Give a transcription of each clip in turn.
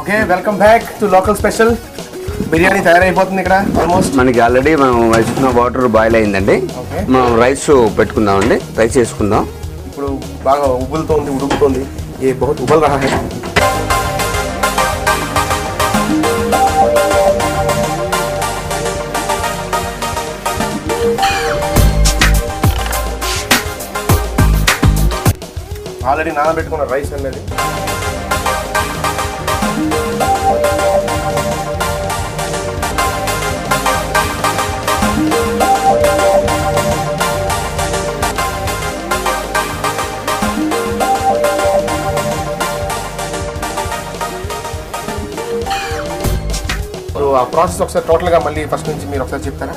Okay welcome back to local special biryani తయారైపోతుంది ఇక్కడ almost మనకి ఆల్రెడీ మనం వేసుకున్న వాటర్ బాయిల్ అయిందండి Okay. మనం రైస్ పెట్టుకుందామండి రైస్ వేసుకుందాం ఇప్పుడు బాగా ఉబ్బులుతోంది ఉడుకుతోంది ఏ బహుత్ ఉబల్ రహా హై ఆల్రెడీ నానబెట్టుకున్న రైస్ అనేది ఇప్పుడు ఆ ప్రాసెస్ ఒకసారి టోటల్గా మళ్ళీ ఫస్ట్ నుంచి మీరు ఒకసారి చెప్తారా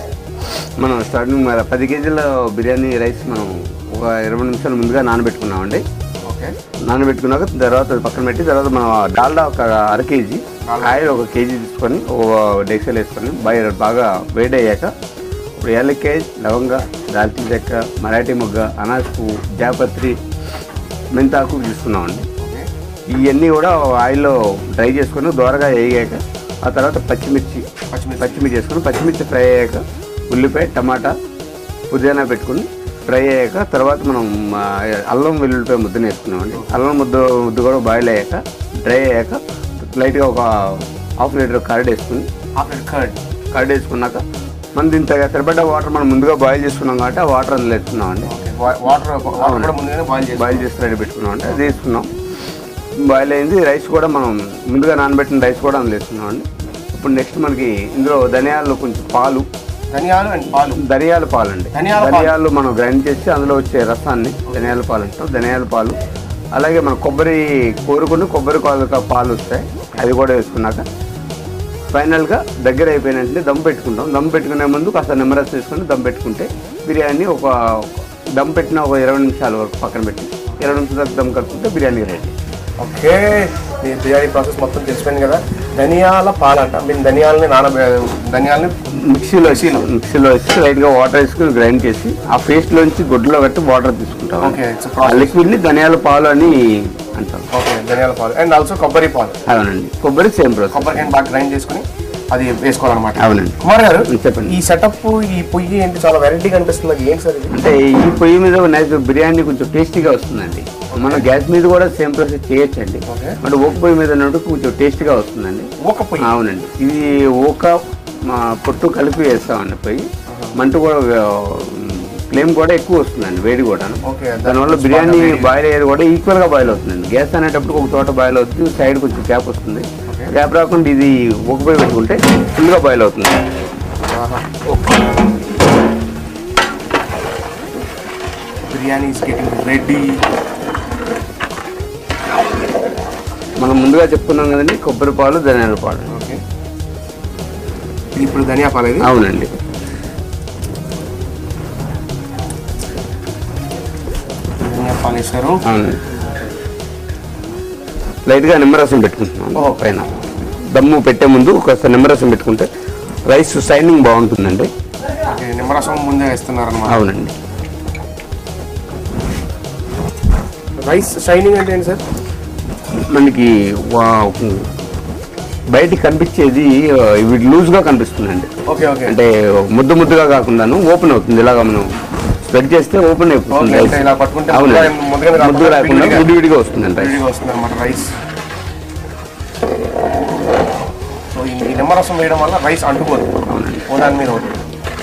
మనం స్టార్టింగ్ మరి పది కేజీల బిర్యానీ రైస్ మనం ఒక ఇరవై నిమిషాల ముందుగా నానబెట్టుకున్నామండి ఓకే నానబెట్టుకున్నాక తర్వాత అది పక్కన పెట్టి తర్వాత మనం డాల్డా ఒక అర కేజీ ఆయిల్ ఒక కేజీ తీసుకొని ఒక డెక్సల్ వేసుకొని బాగా బాగా వేడి అయ్యాక ఇప్పుడు ఏలక్కాయ లవంగ దాల్చిన చెక్క మరాఠీ మొగ్గ అనాస్ పువ్వు జాపత్రి మెంతాకు తీసుకున్నామండి ఓకే ఇవన్నీ కూడా ఆయిల్లో డ్రై చేసుకొని దోరగా వేగాక ఆ తర్వాత పచ్చిమిర్చి పచ్చిమిర్చి. పచ్చిమిర్చి చేసుకొని పచ్చిమిర్చి ఫ్రై అయ్యాక ఉల్లిపాయ టమాటా పుదీనా పెట్టుకుని ఫ్రై అయ్యాక తర్వాత మనం ఆ, అల్లం వెల్లుల్లిపాయ ముద్దను వేసుకున్నామండి అల్లం ముద్ద ముద్ద కూడా బాయిల్ అయ్యాక డ్రై అయ్యాక లైట్గా ఒక హాఫ్ లీటర్ కర్డ్ వేసుకుని హాఫ్ కర్డ్ కర్డ్ వేసుకున్నాక మనం దీంతో సరిపడ్డ వాటర్ మనం ముందుగా బాయిల్ చేసుకున్నాం కాబట్టి ఆ వాటర్ అందులో వేసుకున్నామండి ఓకే వాటర్ వాటర్ కూడా ముందుగానే బాయిల్ చేసి బాయిల్ చేసి రెడీ పెట్టుకున్నాం అంటే అది వేసుకున్నాం బాయిల్ అయింది రైస్ కూడా మనం ముందుగా నానబెట్టిన రైస్ కూడా అందులో వేసుకున్నాం అండి ఇప్పుడు నెక్స్ట్ మనకి ఇందులో ధనియాలు కొంచెం పాలు ధనియాలు అండ్ పాలు ధనియాల పాలు అండి ధనియాల పాలు. ధనియాలు మనం గ్రైండ్ చేసి అందులో వచ్చే రసాన్ని ధనియాల పాలు అంటాం ధనియాల పాలు అలాగే మన కొబ్బరి కోరుకుని కొబ్బరి పాలు పాలు వస్తాయి అది కూడా వేసుకున్నాక ఫైనల్గా దగ్గర అయిపోయినట్టు దమ్ పెట్టుకుంటాం దమ్ పెట్టుకునే ముందు కాస్త నిమ్మరసం వేసుకొని దమ్ పెట్టుకుంటే బిర్యానీ ఒక దమ్ పెట్టిన ఒక ఇరవై నిమిషాల వరకు పక్కన పెట్టి ఇరవై నిమిషాల తర్వాత దమ్ కలుపుకుంటే బిర్యానీ రెడీ ఓకే మీ బిర్యానీ ప్రాసెస్ మొత్తం తెలిసిపోయింది కదా ధనియాల పాలంట మేము ధనియాలని నాన ధనియాలని మిక్సీలో వేసి మిక్సీలో వేసి లైట్గా వాటర్ వేసుకుని గ్రైండ్ చేసి ఆ పేస్ట్లోంచి గుడ్డలో కట్టి వాటర్ తీసుకుంటాం Okay, it's a ఆ process. లిక్విడ్ని ధనియాల పాలు అని అంటాం ఓకే ధనియాల పాలు అండ్ ఆల్సో కొబ్బరి పాలు అవునండి కొబ్బరి సేమ్ ప్రాసెస్ కొబ్బరికాయని బాగా గ్రైండ్ చేసుకుని అది వేసుకోవాలన్నమాట అవునండి కుమార్ గారు చెప్పండి. ఈ సెటప్ ఈ పొయ్యి ఏంటి చాలా వెరైటీగా అనిపిస్తుంది నాకు ఏంటి సార్ ఇది అంటే ఈ పొయ్యి మీద నైస్ బిర్యానీ కొంచెం టేస్టీగా వస్తుందండి మన గ్యాస్ మీద కూడా సేమ్ ప్రాసెస్ చేయొచ్చండి Okay. బట్ ఓక పొయ్యి మీద ఉన్నట్టు కొంచెం టేస్టీగా వస్తుందండి ఒక పొయ్యి అవునండి ఇది ఓక మా పొట్టు కలిపి వేస్తామండి పొయ్యి మంట కూడా ఫ్లేమ్ కూడా ఎక్కువ వస్తుందండి వేడి కూడా Okay, దానివల్ల that's బిర్యానీ బాగా వేడి. బాయిల్ అయ్యేది కూడా ఈక్వల్ గా బాయిల్ అవుతుందండి గ్యాస్ అనేటప్పుడు ఒక చోట బాయిల్ అవుతుంది సైడ్ కొంచెం గ్యాప్ వస్తుంది Okay. గ్యాప్ రాకుండా ఇది ఒక పొయ్యి పెట్టుకుంటే ఫుల్ గా బాయిల్ అవుతుంది ఆహా. Okay biryani is getting ready మనం ముందుగా చెప్పుకున్నాం కదండి కొబ్బరి పాలు ధనియాల పాలు ఓకే ఇది ఇప్పుడు ధనియా పాలు ఇది అవునండి ధనియా పాలు వేసారు అవునండి లైట్గా నిమ్మరసం పెట్టుకుంటున్నాం ఓహో. పైన దమ్ము పెట్టే ముందు ఒకసారి నిమ్మరసం పెట్టుకుంటే రైస్ సైనింగ్ బాగుంటుందండి ఓకే నిమ్మరసం ముందే వేస్తున్నారు అనమాట అవునండి రైస్ షైనింగ్ అంటే ఏంటి సార్ మనకి వా- బయటికి కనిపించేది ఆ, ఇవి లూజ్గా కనిపిస్తుందండి ఓకే ఓకే అంటే ముద్దు ముద్దుగా కాకుండాను ఓపెన్ అవుతుంది ఇలాగా మనం స్ప్రెడ్ చేస్తే ఓపెన్ అయిపోతుంది ఓకే, రైస్ అంటే ఇలా పట్టుకుంటే అవునండి ముద్దగా- ముద్దగా కాకుండా ముద్దు రాకుండా విడివిడిగా. విడివిడిగా వస్తుందండి రైస్ రెడీగా వస్తుంది అనమాట రైస్ సో ఈ ఈ నిమ్మరసం వేయడం వల్ల రైస్ అంటుకోదు అవునండి ఓ దాని మీద ఒకటి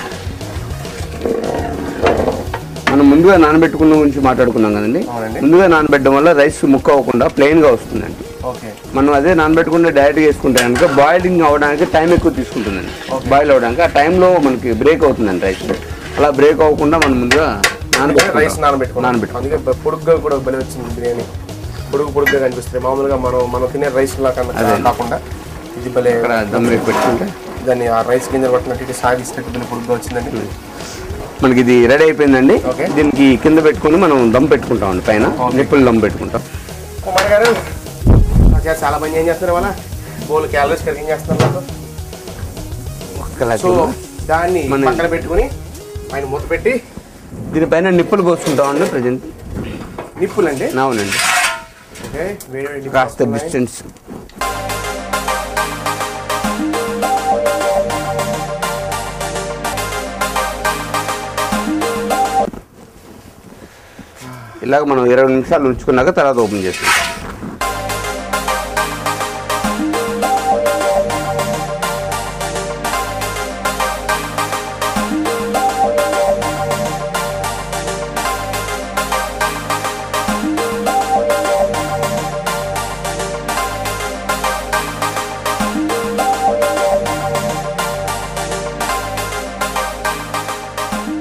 మనం ముందుగా నానబెట్టుకున్న గురించి మాట్లాడుకున్నాం కదండి అవునండి. ముందుగా నానబెట్టడం వల్ల రైస్ ముక్క అవ్వకుండా ప్లెయిన్ గా వస్తుందండి ఓకే మనం అదే నానబెట్టుకుంటే డైరెక్ట్ వేసుకుంటే కనుక బాయిలింగ్ అవ్వడానికి టైం ఎక్కువ తీసుకుంటుందండి బాయిల్ అవ్వడానికి ఆ టైంలో మనకి బ్రేక్ అవుతుందండి రైస్ అలా బ్రేక్ అవ్వకుండా మనం ముందుగా రైస్ నానబెట్టుకుంటాం నానబెట్టుకున్నాం నానబెట్టుకుంటాం అందుకే బ- పొడుగ్గా కూడా బలి వచ్చింది బిర్యానీ పొడుగు పొడుగ్గా కనిపిస్తుంది మామూలుగా మనం మనం తినే రైస్ లా కన్నా కాకుండా ఇది భలే ఇక్కడ దమ్ వేసి పెట్టుకుంటే దాన్ని ఆ రైస్ గింజలు పట్టినట్టు ఇటు సాగిస్తే భలే పొడుగ్గా వచ్చిందండి మనకి ఇది రెడీ అయిపోయిందండి ఓకే. దీనికి కింద పెట్టుకొని మనం దమ్ పెట్టుకుంటామండి పైన ఓకే. నిప్పులు దమ్ పెట్టుకుంటాం కుమార్ గారు నాకు చాలా పని ఏం చేస్తున్నారు వాళ్ళ బోల్ క్యాలరీస్ కరిగి చేస్తున్నారు నాకు సో దాన్ని మన- పక్కన పెట్టుకుని ఆయన మూత పెట్టి దీనిపైన నిప్పులు పోసుకుంటామండి ప్రజెంట్ నిప్పులండి అవునండి ఓకే వేడి వేడి నిప్పులు కాస్త వస్తున్నాయి. డిస్టెన్స్ ఇలాగ మనం ఇరవై నిమిషాలు ఉంచుకున్నాక తర్వాత ఓపెన్ చేస్తాం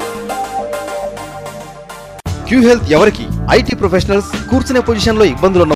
క్యూ హెల్త్ ఎవరికి ఐటీ ప్రొఫెషనల్స్ కూర్చునే పొజిషన్లో ఇబ్బందులు ఉన్న